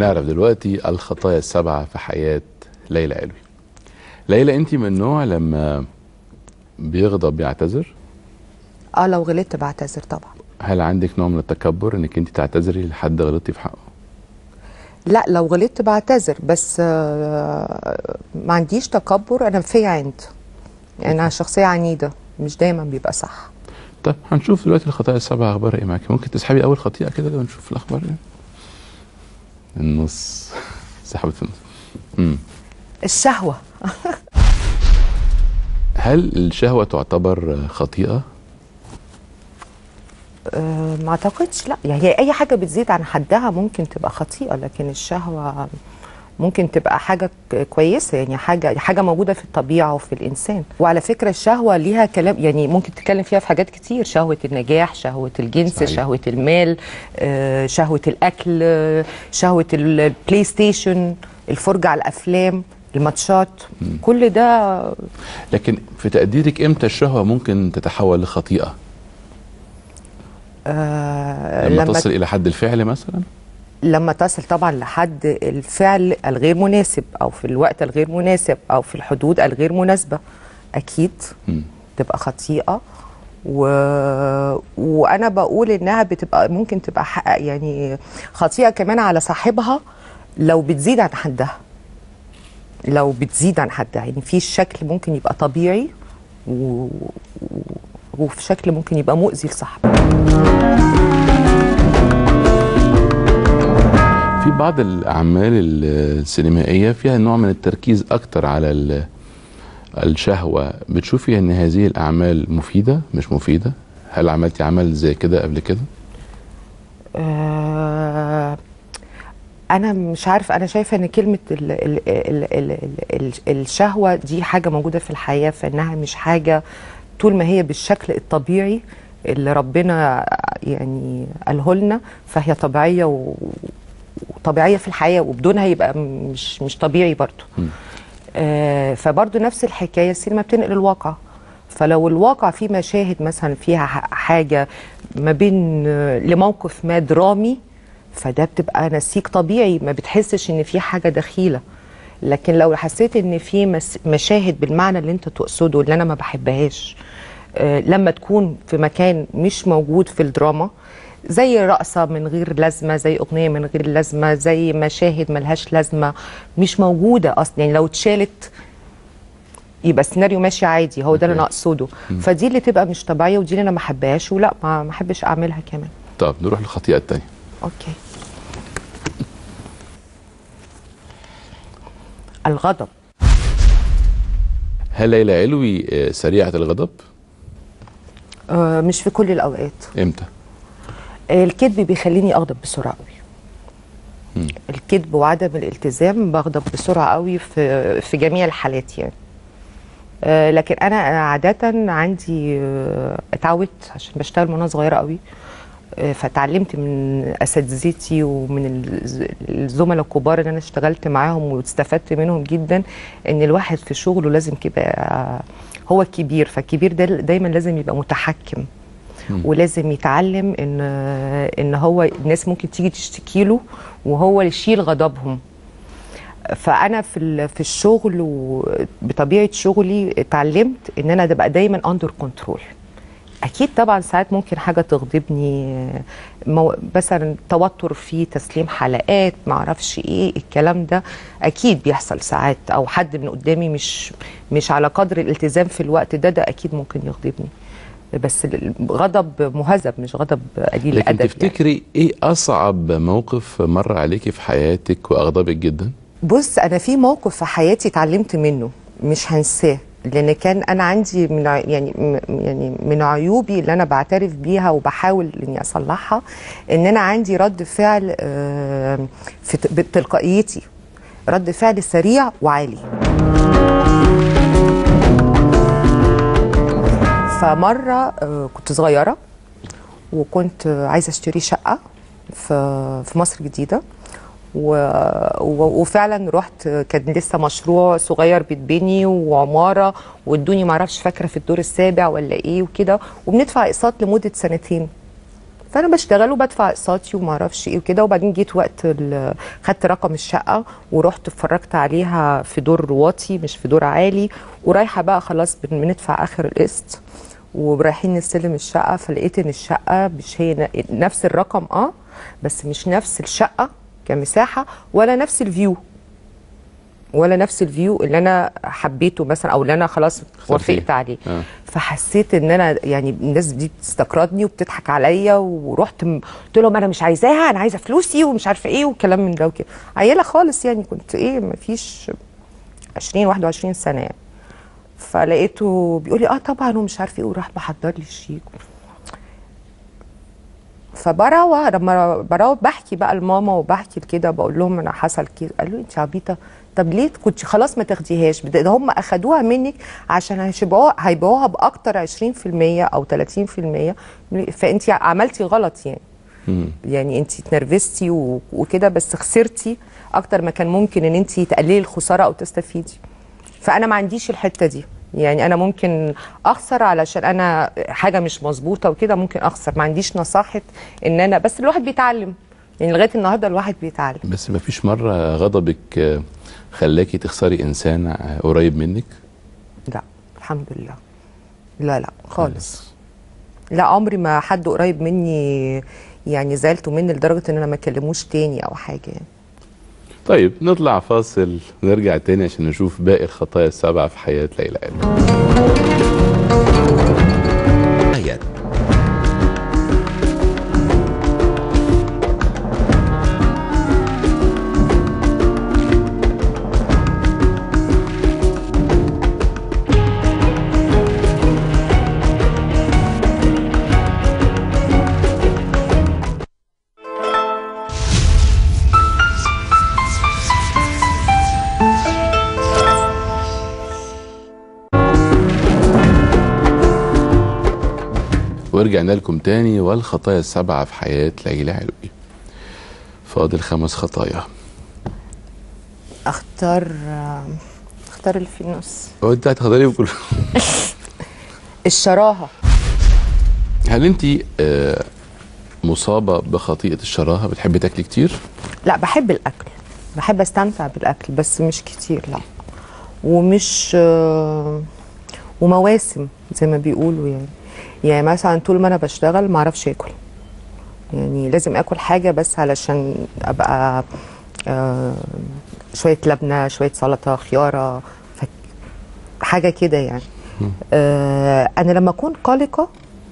هنعرف دلوقتي الخطايا السبعة في حياة ليلى علوي ليلى انت من النوع لما بيغضب بيعتذر اه لو غلطت بعتذر طبعا هل عندك نوع من التكبر انك انت تعتذري لحد غلطتي في حقه لا لو غلطت بعتذر بس آه، ما عنديش تكبر انا فيا عند يعني انا شخصيه عنيده مش دايما بيبقى صح طب هنشوف دلوقتي الخطايا السبعة اخبارها ايه معاكي ممكن تسحبي اول خطيئة كده ونشوف الاخبار ايه النص سحبت في النص مم. الشهوه هل الشهوة تعتبر خطيئة آه، ما اعتقدش لا يعني هي اي حاجه بتزيد عن حدها ممكن تبقى خطيئه لكن الشهوه ممكن تبقى حاجه ك- كويسه يعني حاجه حاجه موجوده في الطبيعه وفي الانسان وعلى فكره الشهوه ليها كلام يعني ممكن تتكلم فيها في حاجات كتير شهوه النجاح شهوه الجنس صحيح. صحيح. شهوه المال آه، شهوه الاكل آه، شهوه ال- البلاي ستيشن الفرجه على الافلام الماتشات كل ده لكن في تقديرك امتى الشهوة ممكن تتحول لخطيئة آه لما, تصل الى حد الفعل مثلا لما تصل طبعا لحد الفعل الغير مناسب او في الوقت الغير مناسب او في الحدود الغير مناسبه اكيد مم. تبقى خطيئه و... وانا بقول انها بتبقى ممكن تبقى ح- يعني خطيئه كمان على صاحبها لو بتزيد عن حدها لو بتزيد عن حدها يعني في شكل ممكن يبقى طبيعي و... و- وفي شكل ممكن يبقى مؤذي لصاحبه في بعض الاعمال السينمائيه فيها نوع من التركيز اكتر على ال- الشهوه بتشوفي ان هذه الاعمال مفيده مش مفيده هل عملتي عمل زي كده قبل كده آه، انا مش عارف انا شايفه ان كلمه ال ال ال ال ال ال الشهوه دي حاجه موجوده في الحياه فانها مش حاجه طول ما هي بالشكل الطبيعي اللي ربنا يعني قاله لنا فهي طبيعيه و- وطبيعيه في الحياه وبدونها يبقى مش مش طبيعي برضه آه فبرضه نفس الحكايه السينما بتنقل الواقع فلو الواقع فيه مشاهد مثلا فيها ح- حاجه ما بين آه، لموقف ما درامي فده بتبقى نسيج طبيعي ما بتحسش ان في حاجه دخيله لكن لو حسيت ان في مس- مشاهد بالمعنى اللي انت تقصده اللي انا ما بحبهاش آه، لما تكون في مكان مش موجود في الدراما زي رقصة من غير لازمة زي أغنية من غير لازمة زي مشاهد ملهاش لازمة مش موجودة أصلا يعني لو اتشالت يبقى السيناريو ماشي عادي هو ده اللي انا أوكي. اقصده فدي اللي تبقى مش طبيعيه ودي اللي انا ما احبهاش ولا ما ما احبش اعملها كمان طب نروح للخطيئه الثانيه اوكي الغضب هل ليلى علوي آه، سريعه الغضب آه مش في كل الاوقات امتى آه، الكذب بيخليني اغضب بسرعه قوي الكذب وعدم الالتزام بغضب بسرعه قوي في في جميع الحالات يعني آه، لكن انا عاده عندي آه، اتعودت عشان بشتغل من وانا صغيره قوي آه، فتعلمت من اساتذتي ومن الز- الزملاء الكبار اللي انا اشتغلت معاهم واستفدت منهم جدا ان الواحد في شغله لازم يبقى هو الكبير فالكبير ده دايما لازم يبقى متحكم ولازم يتعلم ان ان هو الناس ممكن تيجي تشتكي له وهو اللي يشيل غضبهم فانا في ال- في الشغل وبطبيعه شغلي اتعلمت ان انا ابقى دايما اندر كنترول اكيد طبعا ساعات ممكن حاجه تغضبني مو مثلا توتر في تسليم حلقات ما اعرفش ايه الكلام ده اكيد بيحصل ساعات او حد من قدامي مش مش على قدر الالتزام في الوقت ده ده اكيد ممكن يغضبني بس غضب مهذب مش غضب قليل لكن الادب يعني. تفتكري ايه اصعب موقف مر عليكي في حياتك واغضبك جدا بص انا في موقف في حياتي اتعلمت منه مش هنساه لان كان انا عندي من ع- يعني م- يعني من عيوبي اللي انا بعترف بيها وبحاول اني اصلحها ان انا عندي رد فعل آه، في ت- بتلقائيتي رد فعل سريع وعالي فمره آه، كنت صغيره وكنت عايزه اشتري شقه في في مصر الجديده و... و... وفعلا رحت كان لسه مشروع صغير بيتبني وعماره وادوني معرفش فاكره في الدور السابع ولا ايه وكده وبندفع اقساط لمده سنتين فانا بشتغل وبدفع اقساطي وما اعرفش ايه وكده وبعدين جيت وقت ال- خدت رقم الشقه ورحت اتفرجت عليها في دور واطي مش في دور عالي ورايحه بقى خلاص بن- بندفع اخر القسط ورايحين نستلم الشقه فلقيت ان الشقه مش هي ن- نفس الرقم اه بس مش نفس الشقه كمساحه ولا نفس الفيو ولا نفس الفيو اللي انا حبيته مثلا او اللي انا خلاص اخترتيه. وافقت عليه آه. فحسيت ان انا يعني الناس دي بتستقرضني وبتضحك عليا ورحت م- قلت لهم انا مش عايزاها انا عايزه فلوسي ومش عارفه ايه وكلام من ده وكده عيله خالص يعني كنت ايه ما فيش 20 21 سنه يعني فلقيته بيقول لي اه طبعا ومش عارف ايه وراح محضر لي الشيك فبروح لما بروح بحكي بقى لماما وبحكي كده بقول لهم انا حصل كده قالوا لي انت عبيطه طب ليه كنت خلاص ما تاخديهاش ده ده هم اخدوها منك عشان هيشبعوها هيبيعوها باكتر 20% او 30% فانت عملتي غلط يعني مم. يعني انت اتنرفزتي و- وكده بس خسرتي اكتر ما كان ممكن ان انت تقللي الخساره او تستفيدي فانا ما عنديش الحته دي يعني انا ممكن اخسر علشان انا حاجه مش مظبوطه وكده ممكن اخسر ما عنديش نصاحه ان انا بس الواحد بيتعلم يعني لغايه النهارده الواحد بيتعلم بس ما فيش مرة غضبك آه، خلاكي تخسري إنسان آه، قريب منك لا الحمد لله لا لا خالص لا عمري ما حد قريب مني يعني زعلته مني لدرجه ان انا ما اكلموش تاني او حاجه يعني طيب نطلع فاصل نرجع تاني عشان نشوف باقي الخطايا السبعة في حياة ليلى علوي آيات ورجعنا لكم تاني والخطايا السبعة في حياة ليلى علوي فاضل خمس خطايا اختار اختار اللي في النص هو انت هتختاري كل الشراهه هل انت آه، مصابة بخطيئة الشراهة بتحبي تاكلي كتير؟ لا بحب الاكل بحب استمتع بالاكل بس مش كتير لا ومش آه، ومواسم زي ما بيقولوا يعني يعني مثلا طول ما انا بشتغل ما اعرفش اكل يعني لازم اكل حاجه بس علشان ابقى آه، شويه لبنه شويه سلطه خياره فك- حاجه كده يعني آه، انا لما اكون قلقه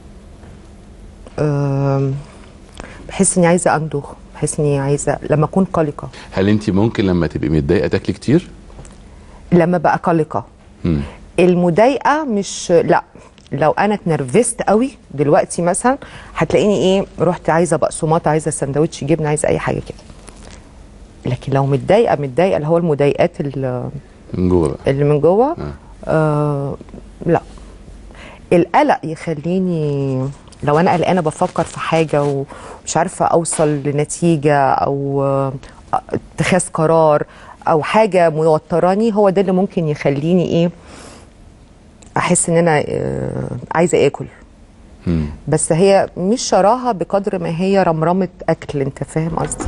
آم، بحس اني عايزه اندغ بحس اني عايزه لما اكون قلقه هل انت ممكن لما تبقي متضايقة تاكلي كتير؟ لما بقى قلقه مم. المضايقه مش لا لو انا اتنرفزت قوي دلوقتي مثلا هتلاقيني ايه رحت عايزه بقسماط عايزه سندوتش جبنه عايزه اي حاجه كده لكن لو متضايقه متضايقه اللي هو المضايقات اللي من جوه بقى اللي من جوه آه. آه لا القلق يخليني لو انا قلقانه بفكر في حاجه ومش عارفه اوصل لنتيجه او آه، اتخاذ قرار او حاجه موتراني هو ده اللي ممكن يخليني ايه احس ان انا آه، عايزه اكل مم. بس هي مش شراهه بقدر ما هي رمرمه اكل انت فاهم قصدي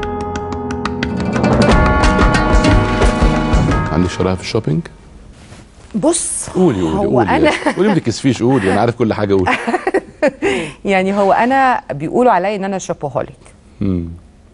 عندك شراهة في الشوبينج؟ بص قولي قولي هو قولي انا قولي ما تكسفيش قولي انا عارف كل حاجة قولي يعني هو انا بيقولوا عليا ان انا شوبوهوليك مم.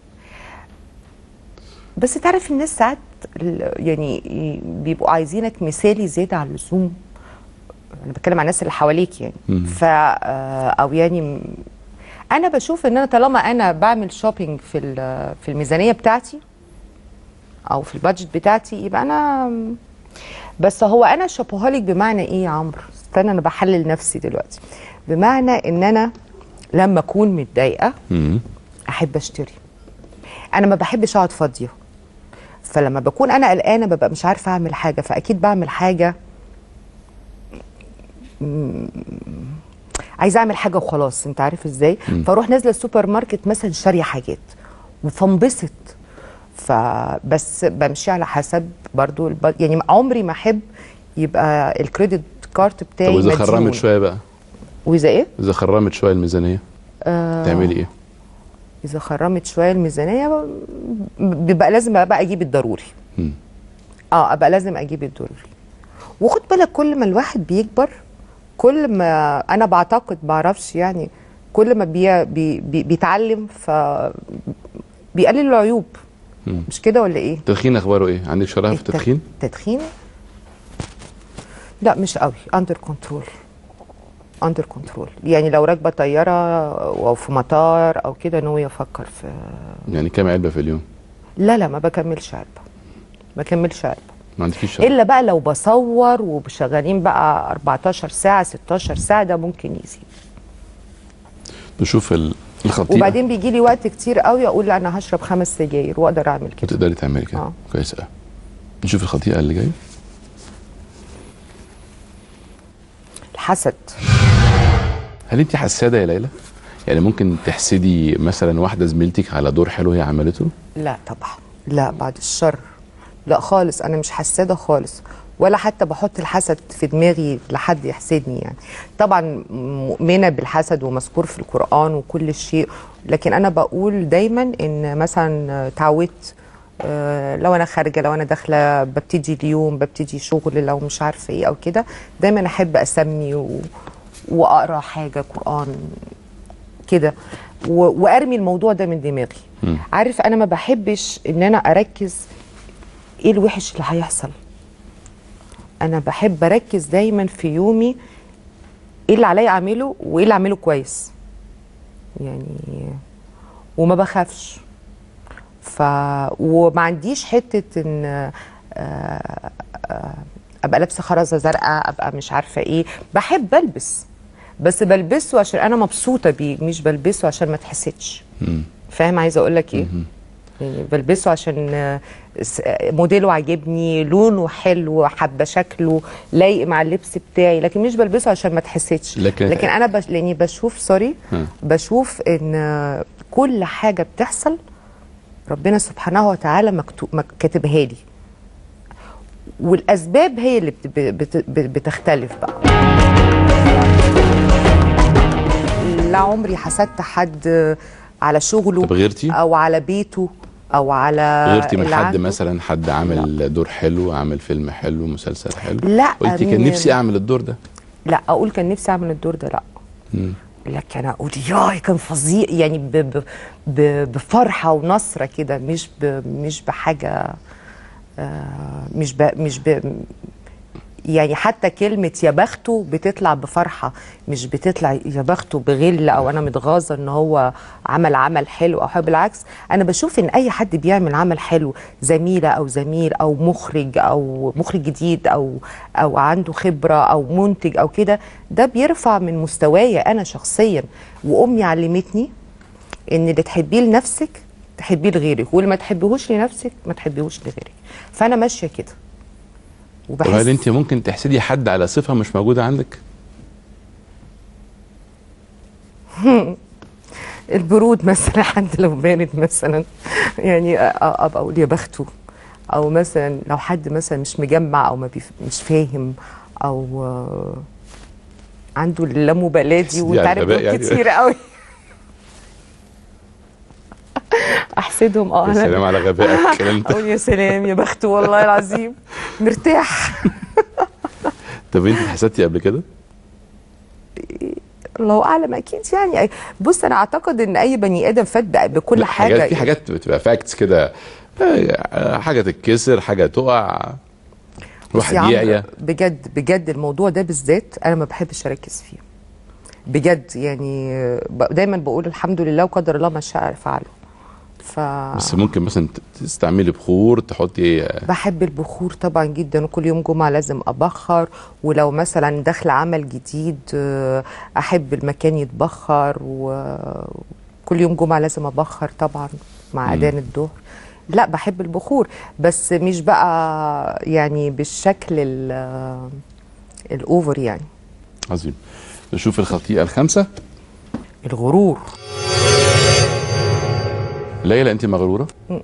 بس تعرف الناس ساعات ال- يعني ي- بيبقوا عايزينك مثالي زياده عن اللزوم انا بتكلم عن الناس اللي حواليك يعني مم. ف آه، او يعني م- انا بشوف ان انا طالما انا بعمل شوبينج في ال- في الميزانيه بتاعتي او في البادجت بتاعتي يبقى انا بس هو انا شوبوهوليك بمعنى ايه يا عمرو استنى انا بحلل نفسي دلوقتي بمعنى ان انا لما اكون متضايقه مم. احب اشتري انا ما بحبش اقعد فاضيه فلما بكون انا قلقانه ببقى مش عارفه اعمل حاجه فاكيد بعمل حاجه مم، عايزه اعمل حاجه وخلاص انت عارف ازاي فاروح نازله السوبر ماركت مثلا شاريه حاجات فانبسط فبس بمشي على حسب برضو الب... يعني عمري ما احب يبقى الكريدت كارت بتاعي طب واذا مديون. خرمت شوية بقى واذا ايه اذا خرمت شوية الميزانية آه تعملي ايه اذا خرمت شويه الميزانيه ب- بيبقى لازم ابقى اجيب الضروري مم. اه ابقى لازم اجيب الضروري وخد بالك كل ما الواحد بيكبر كل ما انا بعتقد بعرفش يعني كل ما بي بي بي بيتعلم ف بيقلل العيوب مم. مش كده ولا ايه التدخين اخباره ايه عندك شرايح في التد- التدخين التدخين لا مش قوي اندر كنترول اندر كنترول يعني لو راكبه طياره او في مطار او كده ناوي افكر في يعني كام علبه في اليوم لا لا ما بكملش علبه ما بكملش علبه ما عندكيش شرايح الا بقى لو بصور وشغالين بقى 14 ساعه 16 ساعه ده ممكن يزيد نشوف ال- الخطيئه وبعدين بيجي لي وقت كتير قوي اقول لا انا هشرب خمس سجاير واقدر اعمل كده وتقدري تعملي كده آه. كويس قوي نشوف الخطيئه اللي جايه الحسد هل انت حساده يا ليلى يعني ممكن تحسدي مثلا واحده زميلتك على دور حلو هي عملته لا طبعا لا بعد الشر لا خالص انا مش حساده خالص ولا حتى بحط الحسد في دماغي لحد يحسدني يعني طبعا مؤمنه بالحسد ومذكور في القران وكل شيء لكن انا بقول دايما ان مثلا اتعودت آه، لو انا خارجه لو انا داخله ببتدي اليوم ببتدي شغل لو مش عارفه ايه او كده دايما احب اسمي و... واقرا حاجه قران كده و... وارمي الموضوع ده من دماغي مم. عارف انا ما بحبش ان انا اركز ايه الوحش اللي هيحصل انا بحب اركز دايما في يومي ايه اللي عليا اعمله وايه اللي اعمله كويس يعني وما بخافش ف وما عنديش حته ان آه، آه، ابقى لابسه خرزه زرقاء ابقى مش عارفه ايه بحب البس بس بلبسه عشان انا مبسوطه بيه مش بلبسه عشان ما اتحسدش مم. فاهم عايزه اقول لك ايه يعني بلبسه عشان آه، س- آه، موديله عاجبني لونه حلو حابه شكله لايق مع اللبس بتاعي لكن مش بلبسه عشان ما اتحسدش لكن- لكن انا بش... لاني بشوف سوري ها. بشوف ان آه، كل حاجه بتحصل ربنا سبحانه وتعالى مكتوب مك- كاتبها لي والاسباب هي اللي بت... بت... بت... بتختلف بقى لا عمري حسدت حد على شغله طب غيرتي؟ او على بيته او على غيرتي من اللي حد عنده. مثلا حد عمل دور حلو عمل فيلم حلو مسلسل حلو لا قلتي كان من- نفسي اعمل الدور ده لا اقول كان نفسي اعمل الدور ده لا مم. لكن اقول ياي كان فظيع يعني ب ب ب بفرحه ونصره كده مش ب مش بحاجه آه مش ب مش ب يعني حتى كلمة يا بخته بتطلع بفرحة مش بتطلع يا بخته بغل أو أنا متغاظة إن هو عمل عمل حلو أو حاجة بالعكس أنا بشوف إن أي حد بيعمل عمل حلو زميلة أو زميل أو مخرج أو مخرج جديد أو أو عنده خبرة أو منتج أو كده ده بيرفع من مستوايا أنا شخصيا وأمي علمتني إن اللي تحبيه لنفسك تحبيه لغيرك واللي ما تحبيهوش لنفسك ما تحبيهوش لغيرك فأنا ماشية كده طب وبحس هل انت ممكن تحسدي حد على صفه مش موجوده عندك البرود مثلا حد لو بارد مثلا يعني أ- أ- ابقى اقول يا بخته او مثلا لو حد مثلا مش مجمع او ما بيف... مش فاهم او آه، عنده اللامبالاه دي تحسدي وانت على عارف الغباء دول يعني. كتير قوي احسدهم اه يا أنا سلام على غبائك الكلام ده اقول يا سلام يا بخته والله العظيم مرتاح طب انت حسدتي قبل كده الله اعلم اكيد يعني بص انا اعتقد ان اي بني ادم فات بقى بكل لا، حاجه حاجات في حاجات بتبقى فاكتس كده آه، حاجه تتكسر حاجه تقع بس واحد يا عمرو، يعيا بجد بجد الموضوع ده بالذات انا ما بحبش اركز فيه بجد يعني ب- دايما بقول الحمد لله وقدر الله ما شاء فعله ف بس ممكن مثلا ت- تستعملي بخور تحطي آه، بحب البخور طبعا جدا وكل يوم جمعة لازم أبخر ولو مثلا داخل عمل جديد آه، أحب المكان يتبخر وكل يوم جمعة لازم أبخر طبعا مع أذان الظهر لا بحب البخور بس مش بقى يعني بالشكل ال- الأوفر يعني عظيم نشوف الخطيئه الخامسه الغرور ليلى انت مغروره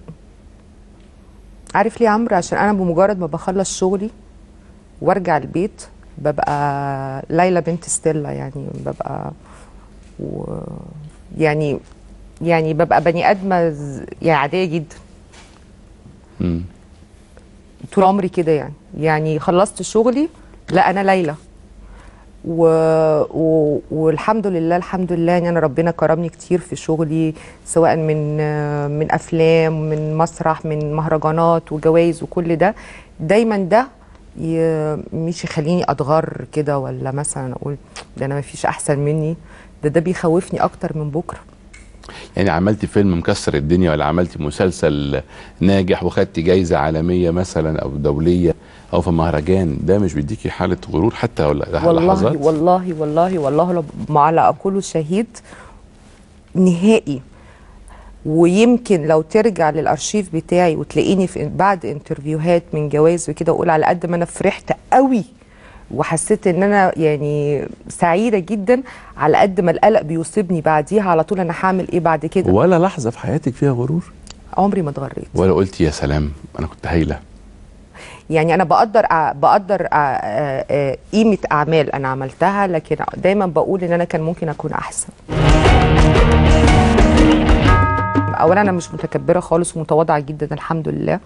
عارف ليه يا عمرو عشان انا بمجرد ما بخلص شغلي وارجع البيت ببقى ليلى بنت ستيلا يعني ببقى و... يعني يعني ببقى بني ادمه ز- يعني عاديه جدا مم. طول عمري كده يعني يعني خلصت شغلي لا انا ليلى و... و... والحمد لله الحمد لله يعني انا ربنا كرمني كتير في شغلي سواء من من افلام من مسرح من مهرجانات وجوائز وكل ده دايما ده ي... مش يخليني اتغر كده ولا مثلا اقول ده انا ما فيش احسن مني ده ده بيخوفني اكتر من بكره يعني عملتي فيلم مكسر الدنيا ولا عملتي مسلسل ناجح وخدتي جايزة عالمية مثلا أو دولية أو في مهرجان ده مش بيديكي حالة غرور حتى ولا والله لحظات والله والله والله لو ما على اقوله شهيد نهائي ويمكن لو ترجع للارشيف بتاعي وتلاقيني في بعد انترفيوهات من جوائز وكده اقول على قد ما انا فرحت قوي وحسيت ان انا يعني سعيده جدا على قد ما القلق بيصيبني بعديها على طول انا هعمل ايه بعد كده ولا لحظة في حياتك فيها غرور عمري ما اتغريت ولا قلتي يا سلام أنا كنت هايلة يعني انا بقدر أ- بقدر أ- أ- أ- قيمه اعمال انا عملتها لكن دايما بقول ان انا كان ممكن اكون احسن اولا انا مش متكبره خالص ومتواضعه جدا الحمد لله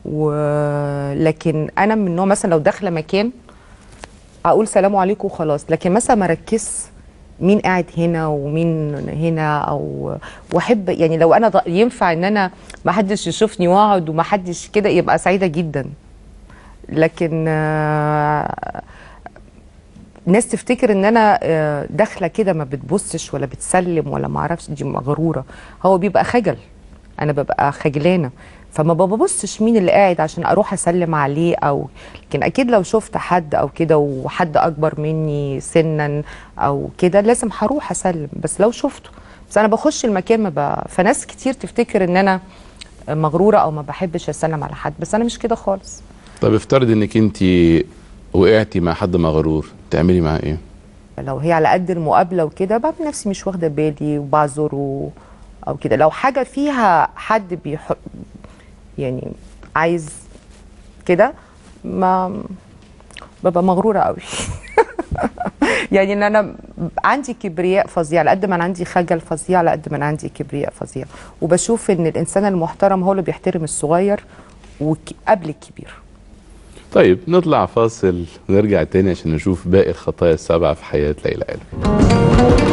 ولكن انا من نوع مثلا لو داخله مكان اقول سلام عليكم وخلاص لكن مثلا ما ركز مين قاعد هنا ومين هنا او واحب يعني لو انا ض- ينفع ان انا ما حدش يشوفني واقعد وما حدش كده يبقى سعيده جدا لكن آه، ناس تفتكر ان انا آه، داخله كده ما بتبصش ولا بتسلم ولا ما اعرفش دي مغروره هو بيبقى خجل انا ببقى خجلانه فما ببصش مين اللي قاعد عشان اروح اسلم عليه او لكن اكيد لو شفت حد او كده وحد اكبر مني سنا او كده لازم هروح اسلم بس لو شفته بس انا بخش المكان ما ب... فناس كتير تفتكر ان انا مغروره او ما بحبش اسلم على حد بس انا مش كده خالص طب افترض إنك أنت وقعتي مع حد مغرور تعملي معاه إيه؟ لو هي على قد المقابله وكده بعمل نفسي مش واخده بالي وبعذره او كده لو حاجه فيها حد بيح يعني عايز كده ما ببقى مغروره قوي يعني ان انا عندي كبرياء فظيع على قد ما انا عندي خجل فظيع على قد ما انا عندي كبرياء فظيع وبشوف ان الانسان المحترم هو اللي بيحترم الصغير وقبل الكبير طيب نطلع فاصل ونرجع تاني عشان نشوف باقي الخطايا السبعة في حياة ليلى علوي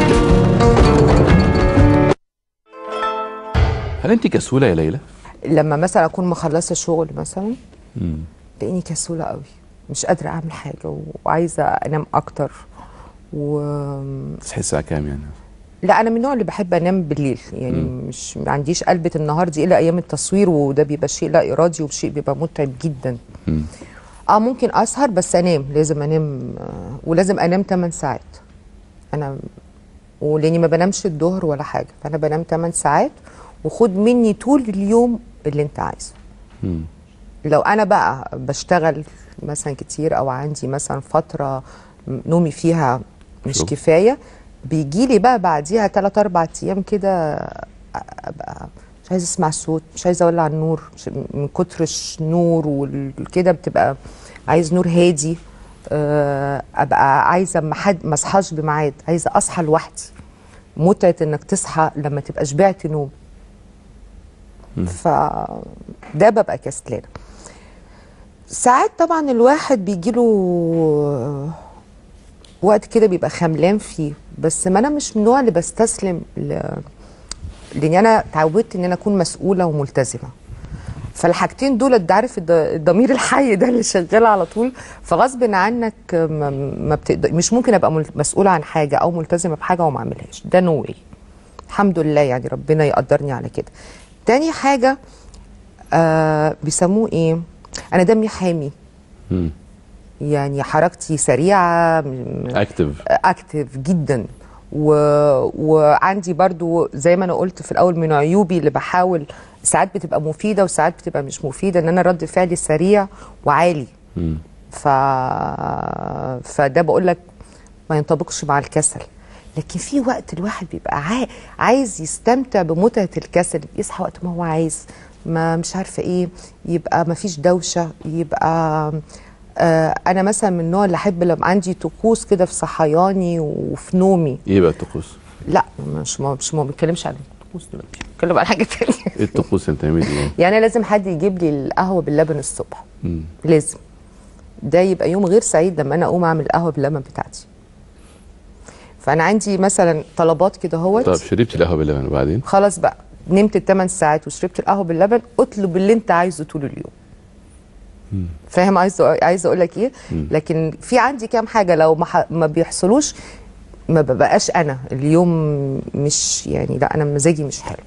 هل انت كسولة يا ليلى؟ لما مثلا اكون مخلصه شغل مثلا مم. تلاقيني كسولة قوي مش قادرة أعمل حاجة وعايزة أنام أكتر و تصحي الساعة كام يعني؟ لا أنا من النوع اللي بحب أنام بالليل يعني مش ما عنديش قلبة النهار دي إلا أيام التصوير وده بيبقى شيء لا إرادي وشيء بيبقى متعب جدا مم. اه ممكن اسهر بس انام لازم انام آه، ولازم انام 8 ساعات انا ولاني ما بنامش الظهر ولا حاجه فانا بنام 8 ساعات وخد مني طول اليوم اللي انت عايزه مم. لو انا بقى بشتغل مثلا كتير او عندي مثلا فتره نومي فيها مش شغل. كفايه بيجي لي بقى بعديها 3 4 ايام كده ابقى مش عايزه اسمع الصوت مش عايزه اولع النور مش- من كتر النور وكده بتبقى عايز نور هادي آه، ابقى عايزه ما حد ما اصحاش بميعاد عايزه اصحى لوحدي متعه انك تصحى لما تبقى شبعت نوم فده ببقى كسلانه ساعات طبعا الواحد بيجيله وقت كده بيبقى خملان فيه بس ما انا مش من النوع اللي بستسلم ل... لان انا اتعودت ان انا اكون مسؤوله وملتزمه فالحاجتين دول انت عارف الض- الضمير الحي ده اللي شغال على طول فغصب عنك ما, ما بتقدر مش ممكن ابقى مل- مسؤوله عن حاجه او ملتزمه بحاجه وما اعملهاش ده نو واي الحمد لله يعني ربنا يقدرني على كده تاني حاجه آه بيسموه ايه انا دمي حامي مم. يعني حركتي سريعه م- اكتف اكتف جدا و... وعندي برضو زي ما انا قلت في الاول من عيوبي اللي بحاول ساعات بتبقى مفيده وساعات بتبقى مش مفيده ان انا رد فعلي سريع وعالي مم. ف... فده بقول لك ما ينطبقش مع الكسل لكن في وقت الواحد بيبقى عاي... عايز يستمتع بمتعه الكسل يصحى وقت ما هو عايز ما مش عارفه ايه يبقى ما فيش دوشه يبقى آه انا مثلا من النوع اللي احب لما عندي طقوس كده في صحياني وفي نومي ايه بقى الطقوس؟ لا مش ما مش ما بنتكلمش عن الطقوس دلوقتي بنتكلم عن حاجه ثانيه ايه الطقوس انت بتعملي ايه؟ يعني لازم حد يجيب لي القهوه باللبن الصبح مم. لازم ده يبقى يوم غير سعيد لما انا اقوم اعمل القهوه باللبن بتاعتي فانا عندي مثلا طلبات كده اهوت طب شربتي القهوه باللبن وبعدين؟ خلاص بقى نمت الثمان ساعات وشربت القهوه باللبن اطلب اللي انت عايزه طول اليوم فاهم عايز عايز اقول لك ايه لكن في عندي كام حاجه لو ما, ح... ما بيحصلوش ما ببقاش انا اليوم مش يعني لا انا مزاجي مش حلو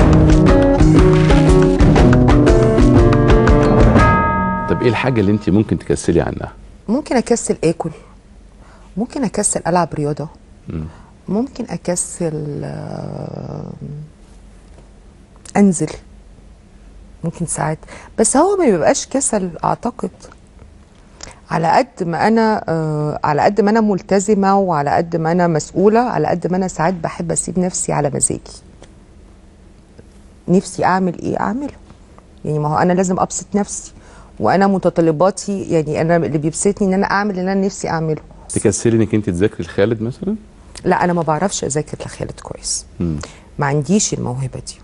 طب ايه الحاجه اللي انت ممكن تكسلي عنها؟ ممكن اكسل اكل ممكن اكسل العب رياضه ممكن اكسل آه، انزل ممكن ساعات بس هو ما بيبقاش كسل اعتقد على قد ما انا آه، على قد ما انا ملتزمه وعلى قد ما انا مسؤوله على قد ما انا ساعات بحب اسيب نفسي على مزاجي نفسي اعمل ايه اعمله يعني ما هو انا لازم ابسط نفسي وانا متطلباتي يعني انا اللي بيبسطني ان انا اعمل اللي انا نفسي اعمله تكسلي انك انت تذاكري لخالد مثلا؟ لا انا ما بعرفش اذاكر لخالد كويس مم. ما عنديش الموهبه دي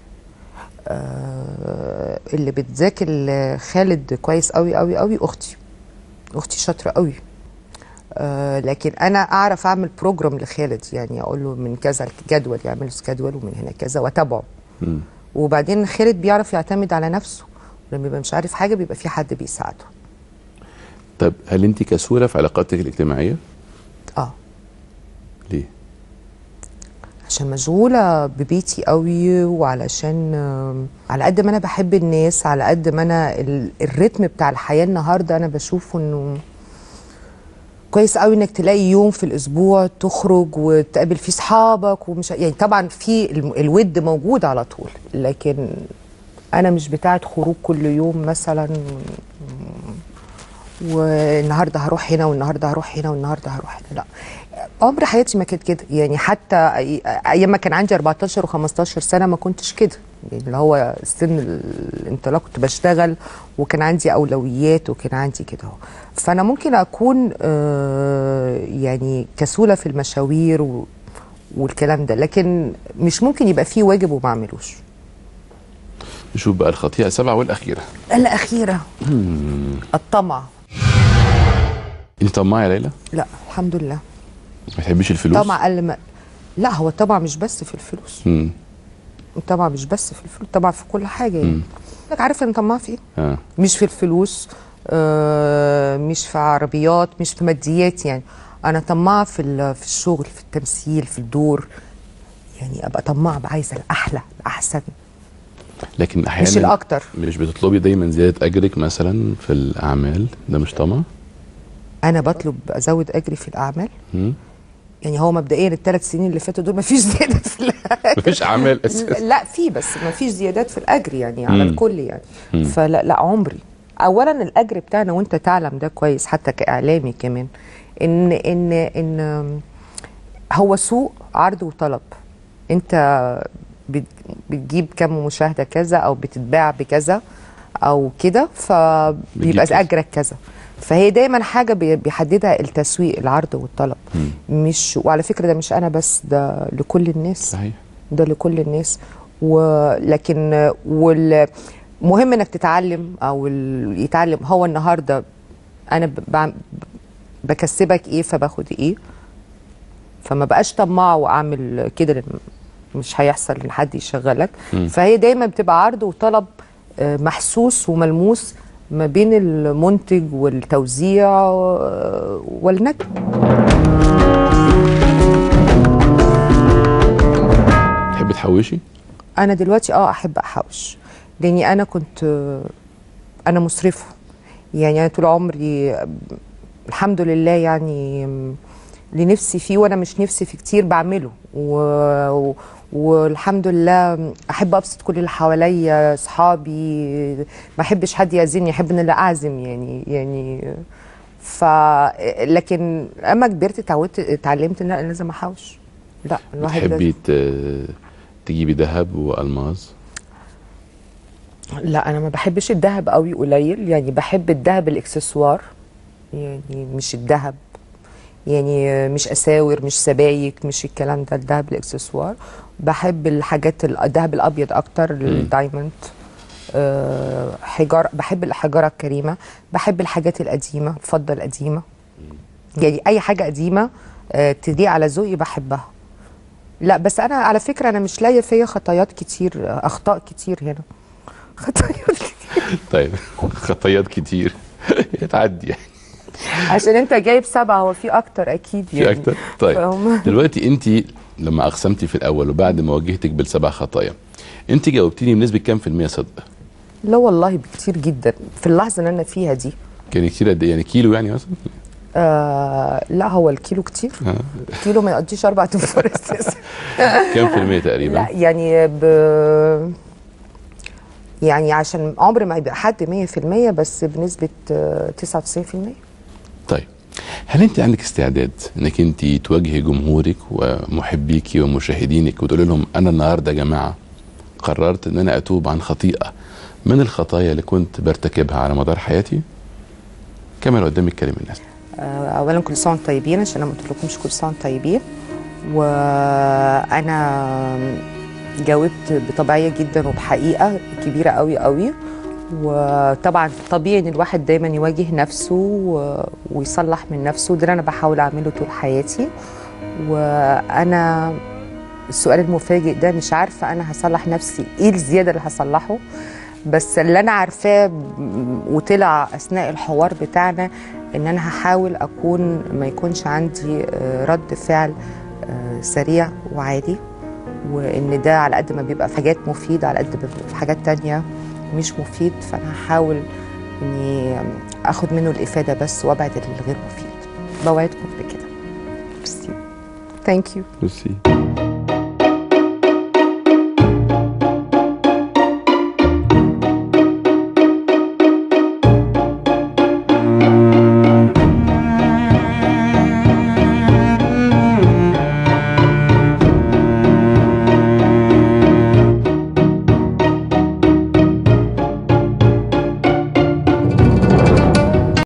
آه اللي بتذاكر لخالد كويس قوي قوي قوي اختي اختي شاطره قوي آه لكن انا اعرف اعمل بروجرام لخالد يعني اقول له من كذا جدول يعمل سكادول ومن هنا كذا واتابعه مم. وبعدين خالد بيعرف يعتمد على نفسه لما بيبقى مش عارف حاجه بيبقى في حد بيساعده طب هل انت كسوله في علاقاتك الاجتماعيه؟ اه ليه؟ عشان مشغولة ببيتي قوي وعلشان آم، على قد ما أنا بحب الناس على قد ما أنا ال- الريتم بتاع الحياة النهاردة أنا بشوفه إنه كويس قوي إنك تلاقي يوم في الأسبوع تخرج وتقابل فيه صحابك ومش يعني طبعا في الم- الود موجود على طول لكن أنا مش بتاعت خروج كل يوم مثلا والنهارده هروح هنا والنهارده هروح هنا والنهارده هروح هنا لا عمر حياتي ما كانت كده يعني حتى أي- ايام ما كان عندي 14 و15 سنه ما كنتش كده يعني اللي هو سن الانطلاق كنت بشتغل وكان عندي اولويات وكان عندي كده اهو فانا ممكن اكون آه، يعني كسوله في المشاوير و- والكلام ده لكن مش ممكن يبقى فيه واجب وما اعملوش نشوف بقى الخطيئه السبعه والاخيره الاخيره الطمع انت طماعه يا ليلى؟ لا الحمد لله ما بتحبيش الفلوس؟ طمع قل ما لا هو الطمع مش بس في الفلوس مم. الطمع مش بس في الفلوس طبعا في كل حاجه يعني لك عارف انا طماع في ايه اه مش في الفلوس آه مش في عربيات مش في ماديات يعني انا طماعه في ال- في الشغل في التمثيل في الدور يعني ابقى طماعه أبقى عايزه الاحلى الاحسن لكن احيانا مش الاكتر مش بتطلبي دايما زياده اجرك مثلا في الاعمال ده مش طمع؟ انا بطلب ازود اجري في الاعمال مم. يعني هو مبدئيا الثلاث سنين اللي فاتوا دول مفيش زياده في الاجر مفيش اعمال اساسا لا في بس ما فيش زيادات في الاجر يعني على مم. الكل يعني فلا لا عمري اولا الاجر بتاعنا وانت تعلم ده كويس حتى كاعلامي كمان ان ان ان هو سوق عرض وطلب انت بت- بتجيب كم مشاهده كذا او بتتباع بكذا او كده فبيبقى كذا. اجرك كذا فهي دايما حاجه بي- بيحددها التسويق العرض والطلب مش وعلى فكره ده مش انا بس ده لكل الناس صحيح ده لكل الناس ولكن وال مهم انك تتعلم او ال- يتعلم هو النهارده انا ب- بعم- بكسبك ايه فباخد ايه فما بقاش طماع واعمل كده لأن مش هيحصل ان حد يشغلك فهي دايما بتبقى عرض وطلب آه، محسوس وملموس ما بين المنتج والتوزيع آه، والنجم تحبي تحوشي؟ انا دلوقتي اه احب احوش لاني انا كنت آه، انا مسرفه يعني انا طول عمري آه، الحمد لله يعني آم، اللي نفسي فيه وانا مش نفسي فيه كتير بعمله و... و- والحمد لله احب ابسط كل اللي حواليا اصحابي ما احبش حد يأذيني احب ان اللي اعزم يعني يعني ف لكن اما كبرت اتعودت اتعلمت ان لا لازم احوش لا الواحد لازم- بتحبي ت- تجيبي ذهب والماظ؟ لا انا ما بحبش الذهب قوي قليل يعني بحب الذهب الاكسسوار يعني مش الذهب يعني مش اساور مش سبايك مش الكلام ده الذهب الاكسسوار بحب الحاجات ال- الذهب الابيض اكتر الدايموند أه حجار بحب الحجاره الكريمه بحب الحاجات القديمه الفضه القديمه يعني اي حاجه قديمه أه تليق على ذوقي بحبها لا بس انا على فكره انا مش لاقيه فيا خطايات كتير آه، اخطاء كتير هنا خطايات كتير طيب خطيات كتير تعدي يعني عشان انت جايب سبعه هو في اكتر اكيد في يعني اكتر طيب فهم- دلوقتي انت لما اقسمتي في الاول وبعد ما واجهتك بالسبع خطايا انت جاوبتيني بنسبه كام في المية صدق لا والله بكتير جدا في اللحظه اللي انا فيها دي كان كتير قد ايه يعني كيلو يعني مثلا آه لا هو الكيلو كتير آه. الكيلو ما يقضيش اربع تنفار اساسا كام في المية تقريبا لا يعني ب يعني عشان عمر ما يبقى حد 100% بس بنسبه آه، 99% طيب هل انت عندك استعداد انك انت تواجهي جمهورك ومحبيك ومشاهدينك وتقول لهم انا النهارده يا جماعه قررت ان انا اتوب عن خطيئه من الخطايا اللي كنت برتكبها على مدار حياتي كاميرا قدامك كلم الناس آه، اولا كل سنه وانتم طيبين عشان انا ما قلتلكمش كل سنه وانتم طيبين وانا جاوبت بطبيعيه جدا وبحقيقه كبيره قوي قوي وطبعا طبيعي ان الواحد دايما يواجه نفسه و- ويصلح من نفسه ده اللي انا بحاول اعمله طول حياتي وانا السؤال المفاجئ ده مش عارفه انا هصلح نفسي ايه الزياده اللي هصلحه بس اللي انا عارفاه ب- وطلع اثناء الحوار بتاعنا ان انا هحاول اكون ما يكونش عندي آه، رد فعل آه، سريع وعادي وان ده على قد ما بيبقى في حاجات مفيده على قد ما بيبقى في حاجات تانية مش مفيد فانا هحاول اني اخد منه الافاده بس وابعد الغير مفيد بوعدكم بكده ميرسي ثانك يو بصي